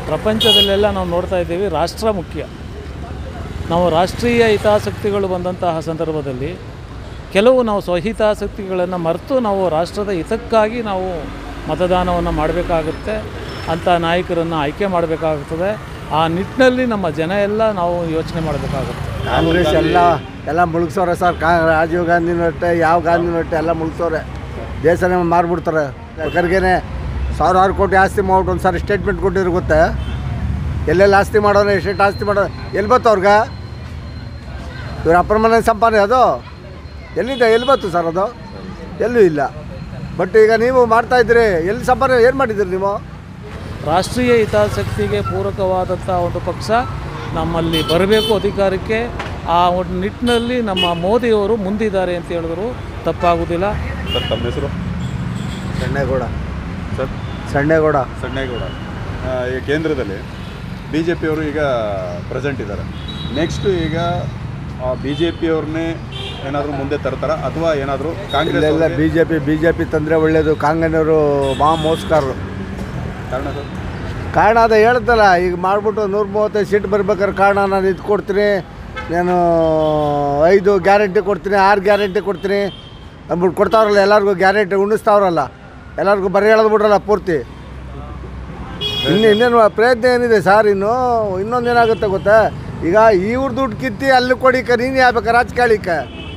ಪ್ರಪಂಚದಲ್ಲೆಲ್ಲ ನಾವು ನೋಡ್ತಾ ಇದ್ದೀವಿ ರಾಷ್ಟ್ರ ಮುಖ್ಯ ನಾವು ರಾಷ್ಟ್ರೀಯ ಹಿತಾಸಕ್ತಿಗಳು ಬಂದಂತಹ ಸಂದರ್ಭದಲ್ಲಿ ಕೆಲವು ನಾವು ಸ್ವಹಿತಾಸಕ್ತಿಗಳನ್ನು ಮರೆತು ನಾವು ರಾಷ್ಟ್ರದ ಹಿತಕ್ಕಾಗಿ ನಾವು ಮತದಾನವನ್ನು ಮಾಡಬೇಕಾಗುತ್ತೆ ಅಂಥ ನಾಯಕರನ್ನು ಆಯ್ಕೆ ಮಾಡಬೇಕಾಗುತ್ತದೆ ಆ ನಿಟ್ಟಿನಲ್ಲಿ ನಮ್ಮ ಜನ ಎಲ್ಲ ನಾವು ಯೋಚನೆ ಮಾಡಬೇಕಾಗುತ್ತೆ ಕಾಂಗ್ರೆಸ್ ಎಲ್ಲ ಎಲ್ಲ ಮುಳುಗ್ಸೋರೆ ಸರ್ ಕಾ ರಾಜೀವ್ ಗಾಂಧಿ ನೊಟ್ಟೆ ಯಾವ ಗಾಂಧಿ ನೊಟ್ಟೆ ಎಲ್ಲ ಮುಳುಗ್ಸೋರೆ ದೇಶನೇ ಮಾರ್ಬಿಡ್ತಾರೆ ಖರ್ಗೆನೆ ಸಾವಿರಾರು ಕೋಟಿ ಆಸ್ತಿ ಮಾಡ್ಬಿಟ್ಟು ಒಂದು ಸಾರಿ ಸ್ಟೇಟ್ಮೆಂಟ್ ಕೊಟ್ಟಿದ್ರು ಗೊತ್ತಾ ಎಲ್ಲೆಲ್ಲಿ ಆಸ್ತಿ ಮಾಡೋರು ಎಷ್ಟೆಷ್ಟು ಆಸ್ತಿ ಮಾಡೋರು ಎಲ್ಲಿ ಬತ್ತು ಅವ್ರಿಗೆ ಇವ್ರ ಅಪ್ರಮಾಣ ಸಂಪಾದನೆ ಅದು ಎಲ್ಲಿಂದ ಎಲ್ಲಿ ಬತ್ತು ಸರ್ ಅದು ಎಲ್ಲೂ ಇಲ್ಲ ಬಟ್ ಈಗ ನೀವು ಮಾಡ್ತಾ ಇದ್ದೀರಿ ಎಲ್ಲಿ ಸಂಪಾದನೆ ಏನು ಮಾಡಿದ್ದೀರಿ ನೀವು ರಾಷ್ಟ್ರೀಯ ಹಿತಾಸಕ್ತಿಗೆ ಪೂರಕವಾದಂಥ ಒಂದು ಪಕ್ಷ ನಮ್ಮಲ್ಲಿ ಬರಬೇಕು ಅಧಿಕಾರಕ್ಕೆ ಆ ಒಂದು ನಿಟ್ಟಿನಲ್ಲಿ ನಮ್ಮ ಮೋದಿಯವರು ಮುಂದಿದ್ದಾರೆ ಅಂತ ಹೇಳಿದ್ರು ತಪ್ಪಾಗುವುದಿಲ್ಲ ಸರ್ ತಮ್ಮ ಹೆಸರು ಸಣ್ಣೇಗೌಡ ಸರ್ ಸಣ್ಣೇಗೌಡ ಸಣ್ಣೇಗೌಡ ಆ, ಈಗ ಕೇಂದ್ರದಲ್ಲಿ ಬಿ ಜೆ ಪಿಯವರು ಈಗ ಪ್ರೆಸೆಂಟ್ ಇದ್ದಾರೆ ನೆಕ್ಸ್ಟ್ ಈಗ ಬಿ ಜೆ ಪಿಯವ್ರನ್ನೇ ಏನಾದರೂ ಮುಂದೆ ತರ್ತಾರ ಅಥವಾ ಏನಾದರೂ ಕಾಂಗ್ರೆಸ್ ಇಲ್ಲೆಲ್ಲ ಅವ್ರಿಗೆ- B J P B J P ತಂದರೆ ಒಳ್ಳೆಯದು ಕಾಂಗ್ರೆಸ್ನವರು ಮಹಾ ಮೋಸ್ಕಾರರು ಕಾರಣ ಸರ್ ಕಾರಣ ಅದ ಹೇಳ್ತಲ್ಲ ಈಗ ಮಾಡಿಬಿಟ್ಟು ನೂರ ಮೂವತ್ತೈದು ಸೀಟ್ ಬರ್ಬೇಕಾದ್ರೆ ಕಾರಣ ನಾನು ಇದು ಕೊಡ್ತೀನಿ ನಾನು ಐದು ಗ್ಯಾರಂಟಿ ಕೊಡ್ತೀನಿ ಆರು ಗ್ಯಾರಂಟಿ ಕೊಡ್ತೀನಿ ಅಂದ್ಬಿಟ್ಟು ಕೊಡ್ತಾವ್ರಲ್ಲ ಎಲ್ಲರಿಗೂ ಗ್ಯಾರಂಟಿ ಉಣಿಸ್ತಾವ್ರಲ್ಲ ಎಲ್ಲರಿಗೂ ಬರೀ ಹೇಳೋದು ಬಿಡ್ರಲ್ಲ ಪೂರ್ತಿ ಇನ್ನು ಇನ್ನೇನು ಪ್ರಯತ್ನ ಏನಿದೆ ಸರ್ ಇನ್ನು ಇನ್ನೊಂದು ಏನಾಗುತ್ತೆ ಗೊತ್ತಾ ಈಗ ಇವ್ರ ದುಡ್ಡು ಕಿತ್ತಿ ಅಲ್ಲಿ ಕೊಡಿಕ ನೀನು ಯಾಕೆ ರಾಜಕಾರಣಿಕ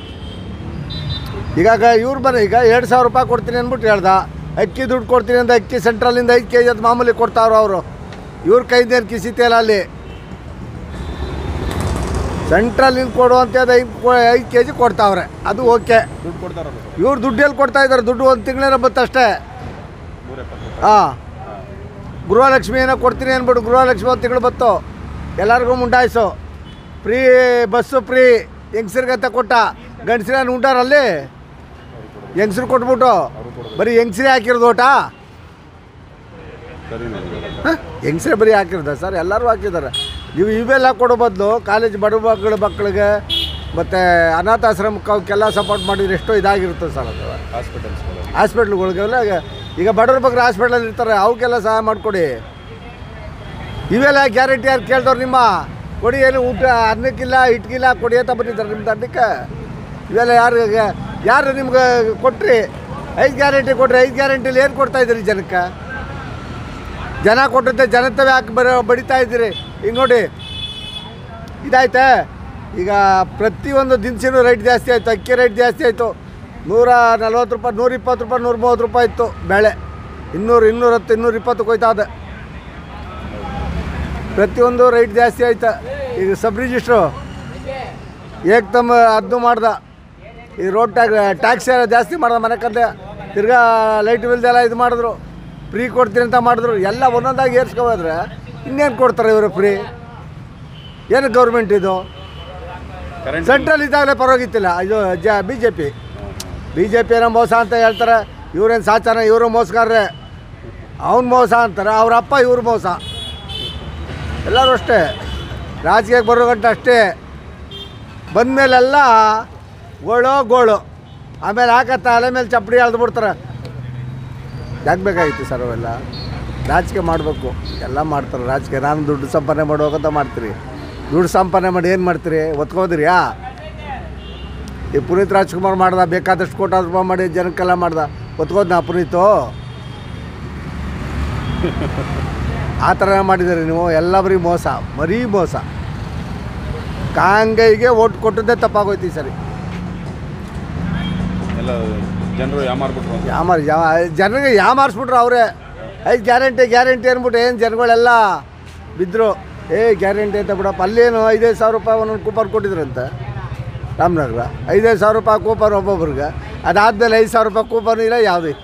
ಈಗ ಇವ್ರು ಬರ ಈಗ ಎರಡು ಸಾವಿರ ರೂಪಾಯಿ ಕೊಡ್ತೀನಿ ಅಂದ್ಬಿಟ್ಟು ಹೇಳ್ದ ಅಕ್ಕಿ ದುಡ್ಡು ಕೊಡ್ತೀನಿ ಅಂತ ಅಕ್ಕಿ ಸೆಂಟ್ರಲಿಂದ ಐದು ಕೆ ಜಿ ಅದು ಮಾಮೂಲಿ ಕೊಡ್ತಾವ್ರು ಅವರು ಇವ್ರ ಕೈದೇನು ಕಿಸಿತಿಯಲ್ಲ ಅಲ್ಲಿ ಸೆಂಟ್ರಲಿಂದ ಕೊಡುವಂಥ ಐದು ಐದು ಕೆ ಜಿ ಕೊಡ್ತಾವ್ರೆ ಅದು ಓಕೆ ದುಡ್ಡು ಕೊಡ್ತಾರಲ್ಲ ಸರ್ ಇವ್ರು ದುಡ್ಡು ಎಲ್ಲಿ ಕೊಡ್ತಾ ಇದ್ದಾರೆ ದುಡ್ಡು ಒಂದು ತಿಂಗಳೇನೋ ಬತ್ತಷ್ಟೇ ನೂರ ಎಪ್ಪತ್ತು ಹಾಂ ಗೃಹಲಕ್ಷ್ಮಿ ಏನೋ ಕೊಡ್ತೀನಿ ಅಂದ್ಬಿಟ್ಟು ಗೃಹಲಕ್ಷ್ಮಿ ಒಂದು ತಿಂಗಳು ಬತ್ತು ಎಲ್ಲರಿಗೂ ಮುಂಡಾಯಿಸು ಫ್ರೀ ಬಸ್ಸು ಫ್ರೀ ಹೆಂಗ್ಸ್ರಿಗಂತ ಕೊಟ್ಟ ಗಂಡಸ್ರೇನು ಉಂಟಾರಲ್ಲಿ ಹೆಂಗ್ಸ್ರು ಕೊಟ್ಬಿಟ್ಟು ಬರೀ ಹೆಂಗ್ಸ್ರೇ ಹಾಕಿರೋದು ಓಟ ಸರಿನೇ ಹೆಂಗ್ಸ್ರೇ ಬರೀ ಹಾಕಿರೋದ ಸರ್ ಎಲ್ಲರೂ ಹಾಕಿದ್ದಾರೆ ನೀವು ಇವೆಲ್ಲ ಕೊಡೋ ಬದಲು ಕಾಲೇಜ್ ಬಡ ಮಕ್ಕಳ ಮಕ್ಕಳಿಗೆ ಮತ್ತು ಅನಾಥಾಶ್ರಮಕ್ಕೆ ಅವಕ್ಕೆಲ್ಲ ಸಪೋರ್ಟ್ ಮಾಡಿದ್ರೆ ಎಷ್ಟೋ ಇದಾಗಿರುತ್ತೆ ಸರ್ ಅದು ಹಾಸ್ಪಿಟಲ್ಸ್ಗಳು ಹಾಸ್ಪಿಟ್ಲ್ಗಳಿಗೆಲ್ಲ ಈಗ- ಈಗ ಬಡವ್ರ ಬಗ್ಗೆ ಹಾಸ್ಪಿಟ್ಲಲ್ಲಿ ಇರ್ತಾರೆ ಅವಕ್ಕೆಲ್ಲ ಸಹಾಯ ಮಾಡಿಕೊಡಿ ಇವೆಲ್ಲ ಗ್ಯಾರಂಟಿ ಯಾರು ಕೇಳ್ದವ್ರು ನಿಮ್ಮ ಕೊಡಿ ಏನು ಊಟ ಅನ್ನಕ್ಕಿಲ್ಲ ಇಟ್ಕಿಲ್ಲ ಕೊಡಿ ಅಂತ ಬಂದಿದ್ದಾರೆ ನಿಮ್ಮ ದಂಡಕ್ಕೆ ಇವೆಲ್ಲ ಯಾರು ಯಾರು ನಿಮ್ಗೆ ಕೊಟ್ರಿ ಐದು ಗ್ಯಾರಂಟಿ ಕೊಟ್ರಿ ಐದು ಗ್ಯಾರಂಟಿಲಿ ಏನು ಕೊಡ್ತಾ ಇದ್ದೀರಿ ಜನಕ್ಕೆ ಜನ ಕೊಟ್ಟಂತೆ ಜನತವೇ ಹಾಕಿ ಬರೋ ಬಡಿತಾ ಇದ್ದೀರಿ ಈಗ ನೋಡಿ ಇದಾಯ್ತಾ ಈಗ ಪ್ರತಿಯೊಂದು ದಿನಸಿನೂ ರೇಟ್ ಜಾಸ್ತಿ ಆಯಿತು ಅಕ್ಕಿ ರೇಟ್ ಜಾಸ್ತಿ ಆಯಿತು ನೂರ ನಲ್ವತ್ತು ರೂಪಾಯಿ ನೂರ ಇಪ್ಪತ್ತು ರೂಪಾಯಿ ನೂರ ಮೂವತ್ತು ರೂಪಾಯಿ ಇತ್ತು ಬೇಳೆ ಇನ್ನೂರು ಇನ್ನೂರ ಹತ್ತು ಇನ್ನೂರ ಇಪ್ಪತ್ತು ಹೋಯ್ತಾ ಅದ ಪ್ರತಿಯೊಂದು ರೇಟ್ ಜಾಸ್ತಿ ಆಯ್ತಾ ಈಗ ಸಬ್ ರಿಜಿಸ್ಟ್ರು ಏಕ್ದಮ್ ಅದನ್ನು ಮಾಡ್ದ ಈ ರೋಡ್ ಟ್ಯಾಕ್ ಟ್ಯಾಕ್ಸ್ ಎಲ್ಲ ಜಾಸ್ತಿ ಮಾಡ್ದ ಮನೆ ಕಂದೆ ತಿರ್ಗಾ ಲೈಟ್ ಬಿಲ್ದೆಲ್ಲ ಇದು ಮಾಡಿದ್ರು ಫ್ರೀ ಕೊಡ್ತೀನಿ ಅಂತ ಮಾಡಿದ್ರು ಎಲ್ಲ ಒಂದೊಂದಾಗಿ ಏರ್ಸ್ಕೊಬೋದ್ರೆ ಇನ್ನೇನು ಕೊಡ್ತಾರೆ ಇವರು ಫ್ರೀ ಏನು ಗೌರ್ಮೆಂಟ್ ಇದು ಕರೆಂಟ್ ಸೆಂಟ್ರಲ್ ಇದ್ದಾಗಲೇ ಪರವಾಗಿತ್ತಿಲ್ಲ ಇದು ಜ B J P B J P ಏನೋ ಮೋಸ ಅಂತ ಹೇಳ್ತಾರೆ ಇವ್ರೇನು ಸಾಚಾರ ಇವರು ಮೋಸಗಾರರೇ ಅವ್ನು ಮೋಸ ಅಂತಾರೆ ಅವ್ರ ಅಪ್ಪ ಇವ್ರು ಮೋಸ ಎಲ್ಲರೂ ಅಷ್ಟೇ ರಾಜಕೀಯಕ್ಕೆ ಬರೋ ಗಂಟೆ ಅಷ್ಟೇ ಬಂದಮೇಲೆಲ್ಲ ಗೋಳು ಗೋಳು ಆಮೇಲೆ ಹಾಕತ್ತ ಅಲೆ ಮೇಲೆ ಚಪ್ಪಡಿ ಎಳ್ದು ಬಿಡ್ತಾರೆ ಯಾಕೆ ಬೇಕಾಗಿತ್ತು ಸರ್ ಅವೆಲ್ಲ ರಾಜಕೀಯ ಮಾಡಬೇಕು ಎಲ್ಲ ಮಾಡ್ತಾರೆ ರಾಜಕೀಯ ನಾನು ದುಡ್ಡು ಸಂಪಾದನೆ ಮಾಡುವಾಗಂತ ಮಾಡ್ತೀರಿ ದುಡ್ಡು ಸಂಪಾದನೆ ಮಾಡಿ ಏನು ಮಾಡ್ತೀರಿ ಒತ್ಕೋದ್ರಿಯಾ ಈ ಪುನೀತ್ ರಾಜ್ಕುಮಾರ್ ಮಾಡ್ದ ಬೇಕಾದಷ್ಟು ಕೋಟಾರು ರೂಪಾಯಿ ಮಾಡಿ ಜನಕ್ಕೆಲ್ಲ ಮಾಡ್ದ ಒತ್ಕೋದ್ನ ಪುನೀತು ಆ ಥರ ಮಾಡಿದ್ದೀರಿ ನೀವು ಎಲ್ಲ ಬರೀ ಮೋಸ ಮರೀ ಮೋಸ ಕಾಂಗೈಗೆ ಓಟ್ ಕೊಟ್ಟದ್ದೇ ತಪ್ಪಾಗೋಯ್ತು ಈ ಸರಿ ಎಲ್ಲ ಜನರು ಯಾಮಾರ್ಬಿಟ್ರು ಅಂತ ಯಾಮಾರ್ ಯಾ ಜನರಿಗೆ ಯಾಮಾರಿಸ್ಬಿಟ್ರು ಅವರೇ ಐದು ಗ್ಯಾರಂಟಿ ಗ್ಯಾರಂಟಿ ಅಂದ್ಬಿಟ್ಟು ಏನು ಜನಗಳೆಲ್ಲ ಬಿದ್ದರು ಏ ಗ್ಯಾರಂಟಿ ಅಂತ ಬಿಡಪ್ಪ ಅಲ್ಲೇನು ಐದೈದು ಸಾವಿರ ರೂಪಾಯಿ ಒಂದೊಂದು ಕೂಪನ್ ಕೊಟ್ಟಿದ್ರಂತೆ ರಾಮನಗರ ಐದೈದು ಸಾವಿರ ರೂಪಾಯಿ ಕೂಪನ್ ಒಬ್ಬೊಬ್ರಿಗೆ ಅದಾದ್ಮೇಲೆ ಐದು ಸಾವಿರ ರೂಪಾಯಿ ಕೂಪನ್ ಇಲ್ಲ ಯಾವುದೂ ಇಲ್ಲ.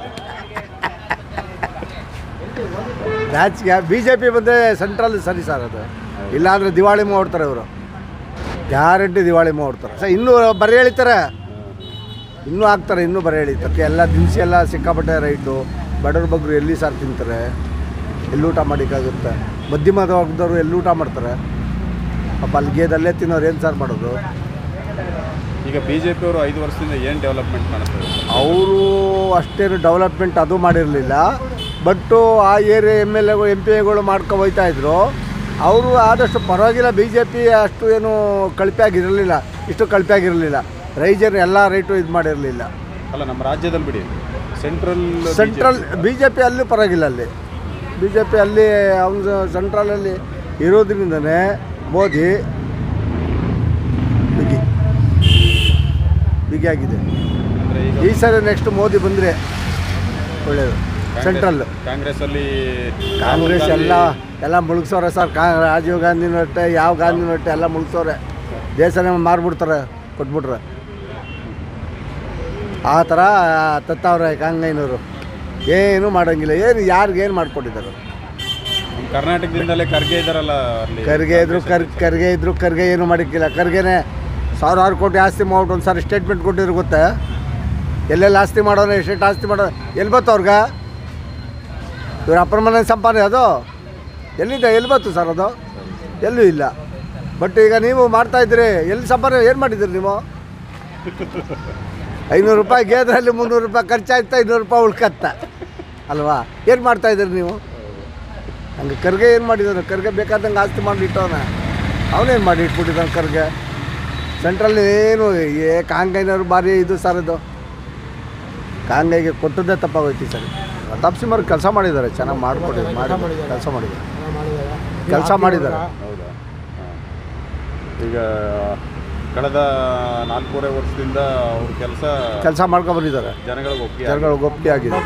ರಾಜಕೀಯ ಬಿ ಜೆ ಪಿ ಬಂದರೆ ಸೆಂಟ್ರಲ್ ಸರಿ ಸರ್ ಅದು ಇಲ್ಲಾಂದರೆ ದಿವಾಳಿ ಮಾಡ್ತಾರೆ ಇವರು ಗ್ಯಾರಂಟಿ ದಿವಾಳಿ ಮಾಡ್ತಾರೆ ಸರ್ ಇನ್ನೂ ಬರೀ ಹೇಳ್ತಾರೆ ಇನ್ನೂ ಹಾಕ್ತಾರೆ ಇನ್ನೂ ಬರೀ ಎಳಿತಾರೆ ಎಲ್ಲ ದಿನಸಿ ಎಲ್ಲ ಸಿಕ್ಕಾಪಟ್ಟೆ ರೈಟು ಬಡವ್ರ ಬಗ್ಗರು ಎಲ್ಲಿ ಸಾರು ತಿಂತಾರೆ ಎಲ್ಲಿ ಊಟ ಮಾಡೋಕ್ಕಾಗುತ್ತೆ ಮಧ್ಯಮ ವರ್ಗದವ್ರು ಎಲ್ಲಿ ಊಟ ಮಾಡ್ತಾರೆ ಪಾಪ ಅಲ್ಲಿ ಗೇದಲ್ಲೇ ತಿನ್ನೋರು ಏನು ಸಾರು ಮಾಡೋದು ಈಗ ಬಿ ಜೆ ಪಿಯವರು ಐದು ವರ್ಷದಿಂದ ಏನು ಡೆವಲಪ್ಮೆಂಟ್ ಮಾಡ್ತಾರೆ ಅವರು ಅಷ್ಟೇನು ಡೆವಲಪ್ಮೆಂಟ್ ಅದು ಮಾಡಿರಲಿಲ್ಲ ಬಟ್ಟು ಆ ಏರಿಯಾ ಎಮ್ ಎಲ್ ಎಗಳು ಎಂ ಪಿ ಎಗಳು ಮಾಡ್ಕೊ ಹೋಯ್ತಾ ಇದ್ರು ಅವರು ಆದಷ್ಟು ಪರವಾಗಿಲ್ಲ ಬಿ ಜೆ ಪಿ ಅಷ್ಟು ಏನು ಕಳಪೆ ಆಗಿರಲಿಲ್ಲ ಇಷ್ಟು ಕಳಪೆ ಆಗಿರಲಿಲ್ಲ ರೈಜರ್ ಎಲ್ಲ ರೇಟು ಇದು ಮಾಡಿರಲಿಲ್ಲ ಅಲ್ಲ ನಮ್ಮ ರಾಜ್ಯದಲ್ಲಿ ಬಿಡಿ central central B J P ಅಲ್ಲೂ ಪರವಾಗಿಲ್ಲ ಅಲ್ಲಿ ಬಿ ಜೆ ಪಿ ಅಲ್ಲಿ ಅವನು ಸೆಂಟ್ರಲಲ್ಲಿ ಇರೋದ್ರಿಂದನೇ ಮೋದಿ ಬಿಗಿ ಬಿಗಿ ಆಗಿದೆ ಅಂದರೆ ಈಗ ಈ ಸರಿ ನೆಕ್ಸ್ಟ್ ಮೋದಿ ಬಂದರೆ ಒಳ್ಳೆಯದು ಸೆಂಟ್ರಲ್ ಕಾಂಗ್ರೆಸ್ ಅಲ್ಲಿ ಕಾಂಗ್ರೆಸ್ ಎಲ್ಲ ಎಲ್ಲ ಮುಳುಗ್ಸವ್ರೆ ಸರ್ ಕಾ ರಾಜೀವ್ ಗಾಂಧಿ ನೊಟ್ಟೆ ಯಾವ ಗಾಂಧಿ ನೊಟ್ಟೆ ಎಲ್ಲ ಮುಳುಗ್ಸವ್ರೆ ದೇಶನೇ ಮಾರ್ಬಿಡ್ತಾರೆ ಕೊಟ್ಬಿಟ್ರೆ ಆ ಥರ ತತ್ತವ್ರೆ ಕಾಂಗೈನವರು ಏನು ಮಾಡೋಂಗಿಲ್ಲ ಏನು ಯಾರಿಗೆ ಏನು ಮಾಡಿಕೊಟ್ಟಿದ್ದಾರೆ ನಮ್ಮ ಕರ್ನಾಟಕದಿಂದಲೇ ಖರ್ಗೆ ಇದಾರಲ್ಲ ಅಲ್ಲಿ ಕರ್ಗೆ ಇದ್ರು ಕರ್ ಕರ್ಗೆ ಇದ್ರು ಕರ್ಗೆ ಏನು ಮಾಡಿಕ್ಕಿಲ್ಲ ಕರ್ಗೆನೆ ಸಾವಿರಾರು ಕೋಟಿ ಆಸ್ತಿ ಮಾಡ್ಬಿಟ್ಟು ಒಂದು ಸಾರಿ ಸ್ಟೇಟ್ಮೆಂಟ್ ಕೊಟ್ಟಿದ್ರು ಗೊತ್ತಾ ಎಲ್ಲೆಲ್ಲಿ ಆಸ್ತಿ ಮಾಡೋರು ಎಷ್ಟೆಷ್ಟು ಆಸ್ತಿ ಮಾಡೋರು ಎಲ್ಲಿ ಬತ್ತು ಅವ್ರಿಗೆ ಇವ್ರ ಅಪ್ಪನ ಮನೆ ಸಂಪಾದನೆ ಅದು ಎಲ್ಲಿಂದ ಎಲ್ಲಿ ಬತ್ತು ಸರ್ ಅದು ಎಲ್ಲೂ ಇಲ್ಲ ಬಟ್ ಈಗ ನೀವು ಮಾಡ್ತಾ ಇದ್ದೀರಿ ಎಲ್ಲಿ ಸಂಪಾದನೆ ಏನು ಮಾಡಿದ್ದೀರಿ ನೀವು ಐನೂರು ರೂಪಾಯಿ ಗೇದ್ರಲ್ಲಿ ಮುನ್ನೂರು ರೂಪಾಯಿ ಖರ್ಚಾಯ್ತು ಐನೂರು ರೂಪಾಯಿ ಉಳ್ಕತ್ತ ಅಲ್ವಾ ಏನು ಮಾಡ್ತಾ ಇದ್ದೀರಿ ನೀವು ಹಂಗೆ ಕರ್ಗೆ ಏನು ಮಾಡಿದಾನೆ ಕರ್ಗೆ ಬೇಕಾದಂಗೆ ಆಸ್ತಿ ಮಾಡಿಟ್ಟವನ ಅವನೇನು ಮಾಡಿ ಇಟ್ಬಿಟ್ಟಿದ್ದಾನೆ ಕರ್ಗೆ ಸೆಂಟ್ರಲ್ಲಿ ಏನು ಏ ಕಾಂಗೈನವ್ರು ಭಾರಿ ಇದು ಸರ್ ಇದು ಕಾಂಗೈಗೆ ಕೊಟ್ಟದ್ದೇ ತಪ್ಪಾಗೋಯ್ತು ಸರ್ ತಪ್ಸಿಮರು ಕೆಲಸ ಮಾಡಿದ್ದಾರೆ ಚೆನ್ನಾಗಿ ಮಾಡ್ಕೊಟ್ಟಿದ್ದಾರೆ ಮಾಡಿ ಕೆಲಸ ಮಾಡಿದ್ದಾರೆ ಕೆಲಸ ಮಾಡಿದ್ದಾರೆ ಹೌದಾ ಹಾಂ. ಈಗ ಕಳೆದ ನಾಲ್ಕೂವರೆ ವರ್ಷದಿಂದ ಅವ್ರ ಕೆಲಸ ಕೆಲಸ ಮಾಡ್ಕೊಂಬಂದಿದ್ದಾರೆ ಜನಗಳಿಗೆ ಒಪ್ಪಿಗೆ ಜನಗಳು ಒಪ್ಪಿಗೆ ಆಗಿದೆ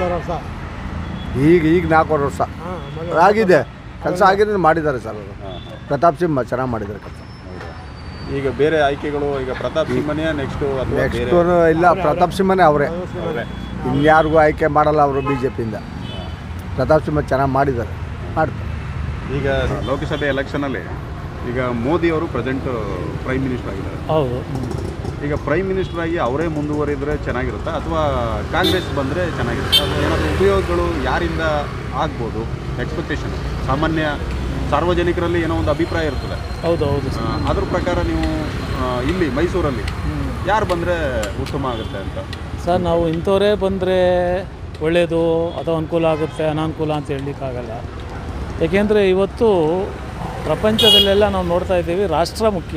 ಈಗ ಈಗ ನಾಲ್ಕೂವರೆ ವರ್ಷ ಆಗಿದೆ ಕೆಲಸ ಆಗಿದೆ ಮಾಡಿದ್ದಾರೆ ಸರ್ ಅವರು ಹಾಂ ಹಾಂ ಪ್ರತಾಪ್ ಸಿಂಹ ಚೆನ್ನಾಗಿ ಮಾಡಿದ್ದಾರೆ ಕೆಲಸ ಹೌದಾ ಈಗ ಬೇರೆ ಆಯ್ಕೆಗಳು ಈಗ ಪ್ರತಾಪ್ ಸಿಂಹನೇ ನೆಕ್ಸ್ಟು ಅಥವಾ ಬೇರೆ ನೆಕ್ಸ್ಟ್ ಇಲ್ಲ ಪ್ರತಾಪ್ ಸಿಂಹನೇ ಅವರೇ ಅವರೇ ಇನ್ಯಾರಿಗೂ ಆಯ್ಕೆ ಮಾಡಲ್ಲ ಅವರು ಬಿ ಜೆ ಪಿಯಿಂದ ಪ್ರತಾಪ್ ಸಿಂಹ ಚೆನ್ನಾಗಿ ಮಾಡಿದ್ದಾರೆ ಮಾಡ್ತಾರೆ ಈಗ ಲೋಕಸಭೆ ಎಲೆಕ್ಷನಲ್ಲಿ ಈಗ ಮೋದಿ ಅವರು ಪ್ರೆಸೆಂಟ್ ಪ್ರೈಮ್ ಮಿನಿಸ್ಟರ್ ಆಗಿದ್ದಾರೆ ಹೌದು ಈಗ ಪ್ರೈಮ್ ಮಿನಿಸ್ಟರ್ ಆಗಿ ಅವರೇ ಮುಂದುವರಿದ್ರೆ ಚೆನ್ನಾಗಿರುತ್ತಾ ಅಥವಾ ಕಾಂಗ್ರೆಸ್ ಬಂದರೆ ಚೆನ್ನಾಗಿರುತ್ತೆ ಅಥವಾ ಏನಾದರೂ ಉಪಯೋಗಗಳು ಯಾರಿಂದ ಆಗ್ಬೋದು ಎಕ್ಸ್ಪೆಕ್ಟೇಷನ್ ಸಾಮಾನ್ಯ ಸಾರ್ವಜನಿಕರಲ್ಲಿ ಏನೋ ಒಂದು ಅಭಿಪ್ರಾಯ ಇರ್ತದೆ ಹೌದು ಹೌದು ಆ, ಅದ್ರ ಪ್ರಕಾರ ನೀವು ಆ, ಇಲ್ಲಿ ಮೈಸೂರಲ್ಲಿ ಯಾರು ಬಂದರೆ ಉತ್ತಮ ಆಗುತ್ತೆ ಅಂತ ಸರ್ ನಾವು ಇಂಥವರೇ ಬಂದರೆ ಒಳ್ಳೆಯದು ಅಥವಾ ಅನುಕೂಲ ಆಗುತ್ತೆ ಅನಾನುಕೂಲ ಅಂತ ಹೇಳಲಿಕ್ಕಾಗಲ್ಲ ಏಕೆಂದರೆ ಇವತ್ತು ಪ್ರಪಂಚದಲ್ಲೆಲ್ಲ ನಾವು ನೋಡ್ತಾ ಇದ್ದೀವಿ ರಾಷ್ಟ್ರ ಮುಖ್ಯ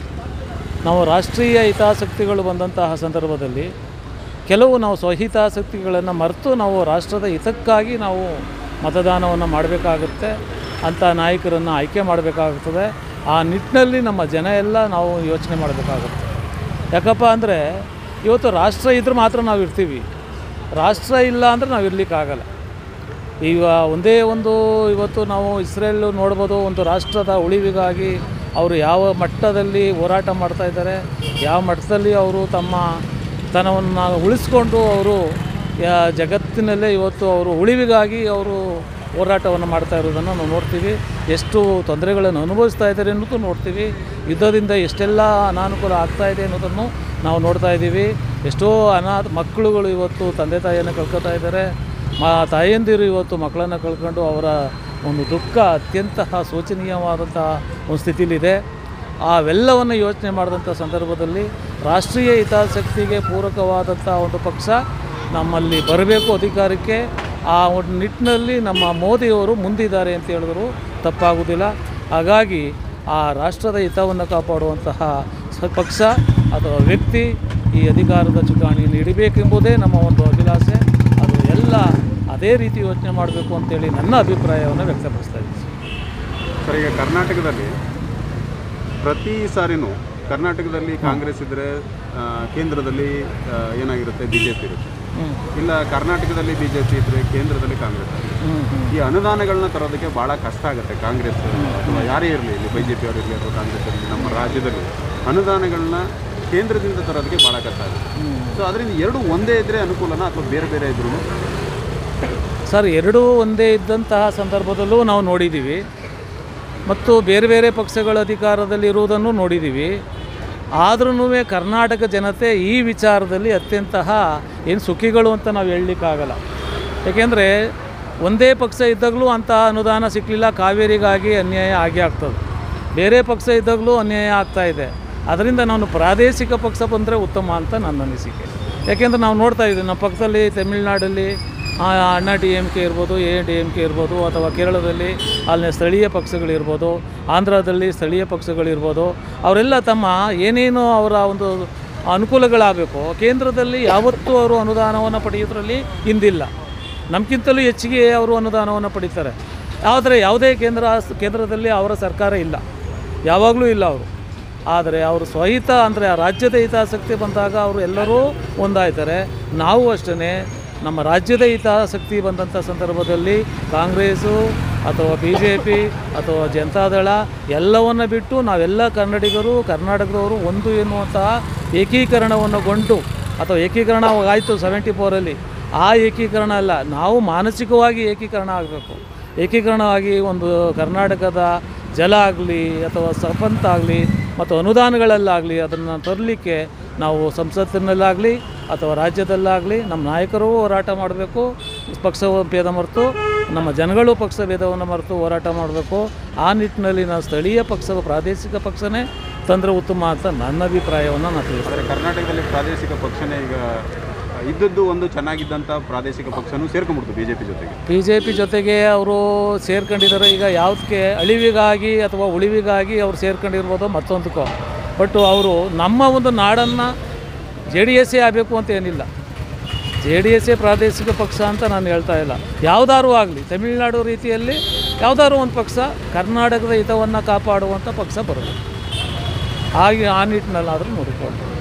ನಾವು ರಾಷ್ಟ್ರೀಯ ಹಿತಾಸಕ್ತಿಗಳು ಬಂದಂತಹ ಸಂದರ್ಭದಲ್ಲಿ ಕೆಲವು ನಾವು ಸ್ವಹಿತಾಸಕ್ತಿಗಳನ್ನು ಮರೆತು ನಾವು ರಾಷ್ಟ್ರದ ಹಿತಕ್ಕಾಗಿ ನಾವು ಮತದಾನವನ್ನು ಮಾಡಬೇಕಾಗುತ್ತೆ ಅಂಥ ನಾಯಕರನ್ನು ಆಯ್ಕೆ ಮಾಡಬೇಕಾಗುತ್ತದೆ ಆ ನಿಟ್ಟಿನಲ್ಲಿ ನಮ್ಮ ಜನ ಎಲ್ಲ ನಾವು ಯೋಚನೆ ಮಾಡಬೇಕಾಗುತ್ತೆ ಯಾಕಪ್ಪ ಅಂದರೆ ಇವತ್ತು ರಾಷ್ಟ್ರ ಇದ್ರೆ ಮಾತ್ರ ನಾವು ಇರ್ತೀವಿ ರಾಷ್ಟ್ರ ಇಲ್ಲ ಅಂದರೆ ನಾವು ಇರಲಿಕ್ಕಾಗಲ್ಲ ಈಗ ಒಂದೇ ಒಂದು ಇವತ್ತು ನಾವು ಇಸ್ರೇಲ್ ನೋಡ್ಬೋದು ಒಂದು ರಾಷ್ಟ್ರದ ಉಳಿವಿಗಾಗಿ ಅವರು ಯಾವ ಮಟ್ಟದಲ್ಲಿ ಹೋರಾಟ ಮಾಡ್ತಾ ಇದ್ದಾರೆ ಯಾವ ಮಟ್ಟದಲ್ಲಿ ಅವರು ತಮ್ಮ ತನವನ್ನು ಉಳಿಸ್ಕೊಂಡು ಅವರು ಯಾ- ಜಗತ್ತಿನಲ್ಲೇ ಇವತ್ತು ಅವರು ಉಳಿವಿಗಾಗಿ ಅವರು ಹೋರಾಟವನ್ನು ಮಾಡ್ತಾ ಇರೋದನ್ನು ನಾವು ನೋಡ್ತೀವಿ ಎಷ್ಟು ತೊಂದರೆಗಳನ್ನು ಅನುಭವಿಸ್ತಾ ಇದ್ದಾರೆ ಅನ್ನೋದು ನೋಡ್ತೀವಿ ಯುದ್ಧದಿಂದ ಎಷ್ಟೆಲ್ಲ ಅನಾನುಕೂಲ ಆಗ್ತಾ ಇದೆ ಅನ್ನೋದನ್ನು ನಾವು ನೋಡ್ತಾ ಇದ್ದೀವಿ ಎಷ್ಟೋ ಅನಾಥ ಮಕ್ಕಳುಗಳು ಇವತ್ತು ತಂದೆ ತಾಯಿಯನ್ನು ಕಳ್ಕೊತಾ ಇದ್ದಾರೆ ಮಾ ತಾಯಂದಿರು ಇವತ್ತು ಮಕ್ಕಳನ್ನು ಕಳ್ಕೊಂಡು ಅವರ ಒಂದು ದುಃಖ ಅತ್ಯಂತ ಶೋಚನೀಯವಾದಂತಹ ಒಂದು ಸ್ಥಿತಿಲಿದೆ ಅವೆಲ್ಲವನ್ನು ಯೋಚನೆ ಮಾಡಿದಂಥ ಸಂದರ್ಭದಲ್ಲಿ ರಾಷ್ಟ್ರೀಯ ಹಿತಾಸಕ್ತಿಗೆ ಪೂರಕವಾದಂಥ ಒಂದು ಪಕ್ಷ ನಮ್ಮಲ್ಲಿ ಬರಬೇಕು ಅಧಿಕಾರಕ್ಕೆ ಆ ಒಂದು ನಿಟ್ಟಿನಲ್ಲಿ ನಮ್ಮ ಮೋದಿಯವರು ಮುಂದಿದ್ದಾರೆ ಅಂತ ಹೇಳಿದ್ರು ತಪ್ಪಾಗುವುದಿಲ್ಲ ಹಾಗಾಗಿ ಆ ರಾಷ್ಟ್ರದ ಹಿತವನ್ನು ಕಾಪಾಡುವಂತಹ ಸ ಪಕ್ಷ ಅಥವಾ ವ್ಯಕ್ತಿ ಈ ಅಧಿಕಾರದ ಚುಕ್ಕಾಣಿಯನ್ನು ಹಿಡಿಬೇಕೆಂಬುದೇ ನಮ್ಮ ಒಂದು ಅಭಿಲಾಷೆ ಅದು ಎಲ್ಲ ಅದೇ ರೀತಿ ಯೋಚನೆ ಮಾಡಬೇಕು ಅಂತೇಳಿ ನನ್ನ ಅಭಿಪ್ರಾಯವನ್ನು ವ್ಯಕ್ತಪಡಿಸ್ತಾ ಇದ್ದೀನಿ ಸರ್ ಈಗ ಕರ್ನಾಟಕದಲ್ಲಿ ಪ್ರತಿ ಸಾರಿನೂ ಕರ್ನಾಟಕದಲ್ಲಿ ಕಾಂಗ್ರೆಸ್ ಇದ್ದರೆ ಆ, ಕೇಂದ್ರದಲ್ಲಿ ಆ, ಏನಾಗಿರುತ್ತೆ ಬಿ ಜೆ ಪಿ ಇರುತ್ತೆ ಹ್ಞೂ ಇಲ್ಲ ಕರ್ನಾಟಕದಲ್ಲಿ ಬಿ ಜೆ ಪಿ ಇದ್ದರೆ ಕೇಂದ್ರದಲ್ಲಿ ಕಾಂಗ್ರೆಸ್ ಇರುತ್ತೆ. ಹ್ಞೂ ಹ್ಞೂ ಈ ಅನುದಾನಗಳನ್ನ ತರೋದಕ್ಕೆ ಭಾಳ ಕಷ್ಟ ಆಗುತ್ತೆ ಕಾಂಗ್ರೆಸ್ ಅಥವಾ ಯಾರೇ ಇರಲಿ ಇಲ್ಲಿ ಬಿ ಜೆ ಪಿ ಅವರು ಇರಲಿ ಅಥವಾ ಕಾಂಗ್ರೆಸ್ ಇರಲಿ ನಮ್ಮ ರಾಜ್ಯದಲ್ಲಿ ಅನುದಾನಗಳನ್ನ ಕೇಂದ್ರದಿಂದ ತರೋದಕ್ಕೆ ಭಾಳ ಕಷ್ಟ ಆಗುತ್ತೆ ಸೊ ಅದರಿಂದ ಎರಡು ಒಂದೇ ಇದ್ದರೆ ಅನುಕೂಲನ ಅಥವಾ ಬೇರೆ ಬೇರೆ ಇದ್ರೂ ಸರ್ ಎರಡೂ ಒಂದೇ ಇದ್ದಂತಹ ಸಂದರ್ಭದಲ್ಲೂ ನಾವು ನೋಡಿದ್ದೀವಿ ಮತ್ತು ಬೇರೆ ಬೇರೆ ಪಕ್ಷಗಳ ಅಧಿಕಾರದಲ್ಲಿ ಇರುವುದನ್ನು ನೋಡಿದ್ದೀವಿ ಆದ್ರೂ ಕರ್ನಾಟಕ ಜನತೆ ಈ ವಿಚಾರದಲ್ಲಿ ಅತ್ಯಂತಹ ಏನು ಸುಖಿಗಳು ಅಂತ ನಾವು ಹೇಳಲಿಕ್ಕಾಗಲ್ಲ ಏಕೆಂದರೆ ಒಂದೇ ಪಕ್ಷ ಇದ್ದಾಗಲೂ ಅಂತಹ ಅನುದಾನ ಸಿಕ್ಕಲಿಲ್ಲ ಕಾವೇರಿಗಾಗಿ ಅನ್ಯಾಯ ಆಗೇ ಆಗ್ತದೆ ಬೇರೆ ಪಕ್ಷ ಇದ್ದಾಗಲೂ ಅನ್ಯಾಯ ಆಗ್ತಾ ಇದೆ ಅದರಿಂದ ನಾನು ಪ್ರಾದೇಶಿಕ ಪಕ್ಷ ಬಂದರೆ ಉತ್ತಮ ಅಂತ ನನ್ನ ಅನಿಸಿಕೆ ಯಾಕೆಂದರೆ ನಾವು ನೋಡ್ತಾ ಇದ್ದೀವಿ ನಮ್ಮ ಪಕ್ಕದಲ್ಲಿ ತಮಿಳ್ನಾಡಲ್ಲಿ ಆ, ಅಣ್ಣಾ ಡಿ ಎಮ್ ಕೆ ಇರ್ಬೋದು ಎ ಡಿ ಎಮ್ ಕೆ ಇರ್ಬೋದು ಅಥವಾ ಕೇರಳದಲ್ಲಿ ಅಲ್ಲಿನ ಸ್ಥಳೀಯ ಪಕ್ಷಗಳಿರ್ಬೋದು ಆಂಧ್ರದಲ್ಲಿ ಸ್ಥಳೀಯ ಪಕ್ಷಗಳಿರ್ಬೋದು ಅವರೆಲ್ಲ ತಮ್ಮ ಏನೇನು ಅವರ ಒಂದು ಅನುಕೂಲಗಳಾಗಬೇಕು ಕೇಂದ್ರದಲ್ಲಿ ಯಾವತ್ತೂ ಅವರು ಅನುದಾನವನ್ನು ಪಡೆಯೋದ್ರಲ್ಲಿ ಹಿಂದಿಲ್ಲ ನಮಗಿಂತಲೂ ಹೆಚ್ಚಿಗೆ ಅವರು ಅನುದಾನವನ್ನು ಪಡೀತಾರೆ ಆದರೆ ಯಾವುದೇ ಕೇಂದ್ರ ಕೇಂದ್ರದಲ್ಲಿ ಅವರ ಸರ್ಕಾರ ಇಲ್ಲ ಯಾವಾಗಲೂ ಇಲ್ಲ ಅವರು ಆದರೆ ಅವರು ಸ್ವಹಿತ ಅಂದರೆ ಆ ರಾಜ್ಯದ ಹಿತಾಸಕ್ತಿ ಬಂದಾಗ ಅವರು ಎಲ್ಲರೂ ಒಂದಾಯ್ತಾರೆ ನಾವು ಅಷ್ಟೇ ನಮ್ಮ ರಾಜ್ಯದ ಹಿತಾಸಕ್ತಿ ಬಂದಂಥ ಸಂದರ್ಭದಲ್ಲಿ ಕಾಂಗ್ರೆಸ್ಸು ಅಥವಾ ಬಿ ಜೆ ಪಿ ಅಥವಾ ಜನತಾದಳ ಎಲ್ಲವನ್ನು ಬಿಟ್ಟು ನಾವೆಲ್ಲ ಕನ್ನಡಿಗರು ಕರ್ನಾಟಕದವರು ಒಂದು ಎನ್ನುವಂತಹ ಏಕೀಕರಣವನ್ನುಗೊಂಡು ಅಥವಾ ಏಕೀಕರಣ ಆಯಿತು ಸೆವೆಂಟಿ ಫೋರಲ್ಲಿ ಆ ಏಕೀಕರಣ ಅಲ್ಲ ನಾವು ಮಾನಸಿಕವಾಗಿ ಏಕೀಕರಣ ಆಗಬೇಕು ಏಕೀಕರಣ ಆಗಿ ಒಂದು ಕರ್ನಾಟಕದ ಜಲ ಆಗಲಿ ಅಥವಾ ಸಂಪತ್ತಾಗಲಿ ಮತ್ತು ಅನುದಾನಗಳಲ್ಲಾಗಲಿ ಅದನ್ನು ತರಲಿಕ್ಕೆ ನಾವು ಸಂಸತ್ತಿನಲ್ಲಾಗಲಿ ಅಥವಾ ರಾಜ್ಯದಲ್ಲಾಗಲಿ ನಮ್ಮ ನಾಯಕರು ಹೋರಾಟ ಮಾಡಬೇಕು ಪಕ್ಷ ಭೇದ ಮರೆತು ನಮ್ಮ ಜನಗಳು ಪಕ್ಷ ಭೇದವನ್ನು ಮರೆತು ಹೋರಾಟ ಮಾಡಬೇಕು ಆ ನಿಟ್ಟಿನಲ್ಲಿ ನಾವು ಸ್ಥಳೀಯ ಪಕ್ಷ ಪ್ರಾದೇಶಿಕ ಪಕ್ಷನೇ ತಂದರೆ ಉತ್ತಮ ಅಂತ ನನ್ನ ಅಭಿಪ್ರಾಯವನ್ನು ನಾನು ತಿಳಿಸ್ತೇನೆ ಆದರೆ ಕರ್ನಾಟಕದಲ್ಲಿ ಪ್ರಾದೇಶಿಕ ಪಕ್ಷನೇ ಈಗ ಇದ್ದದ್ದು ಒಂದು ಚೆನ್ನಾಗಿದ್ದಂಥ ಪ್ರಾದೇಶಿಕ ಪಕ್ಷನೂ ಸೇರ್ಕೊಂಡ್ಬಿಡ್ತು ಬಿ ಜೆ ಪಿ ಜೊತೆಗೆ ಬಿ ಜೆ ಪಿ ಜೊತೆಗೆ ಅವರು ಸೇರ್ಕೊಂಡಿದ್ದಾರೆ ಈಗ ಯಾವುದಕ್ಕೆ ಅಳಿವಿಗಾಗಿ ಅಥವಾ ಉಳಿವಿಗಾಗಿ ಅವ್ರು ಸೇರ್ಕೊಂಡಿರ್ಬೋದು ಮತ್ತೊಂದಕ್ಕೋ ಬಟ್ ಅವರು ನಮ್ಮ ಒಂದು ನಾಡನ್ನು ಜೆ ಡಿ ಎಸ್ಸೇ ಆಗಬೇಕು ಅಂತ ಏನಿಲ್ಲ ಜೆ ಡಿ ಎಸ್ಸೇ ಪ್ರಾದೇಶಿಕ ಪಕ್ಷ ಅಂತ ನಾನು ಹೇಳ್ತಾ ಇಲ್ಲ ಯಾವುದಾದ್ರು ಆಗಲಿ ತಮಿಳುನಾಡು ರೀತಿಯಲ್ಲಿ ಯಾವುದಾದ್ರು ಒಂದು ಪಕ್ಷ ಕರ್ನಾಟಕದ ಹಿತವನ್ನು ಕಾಪಾಡುವಂಥ ಪಕ್ಷ ಬರಬೇಕು ಹಾಗೆ ಆ ನಿಟ್ಟಿನಲ್ಲಾದರೂ ನೋಡಿಕೊಂಡು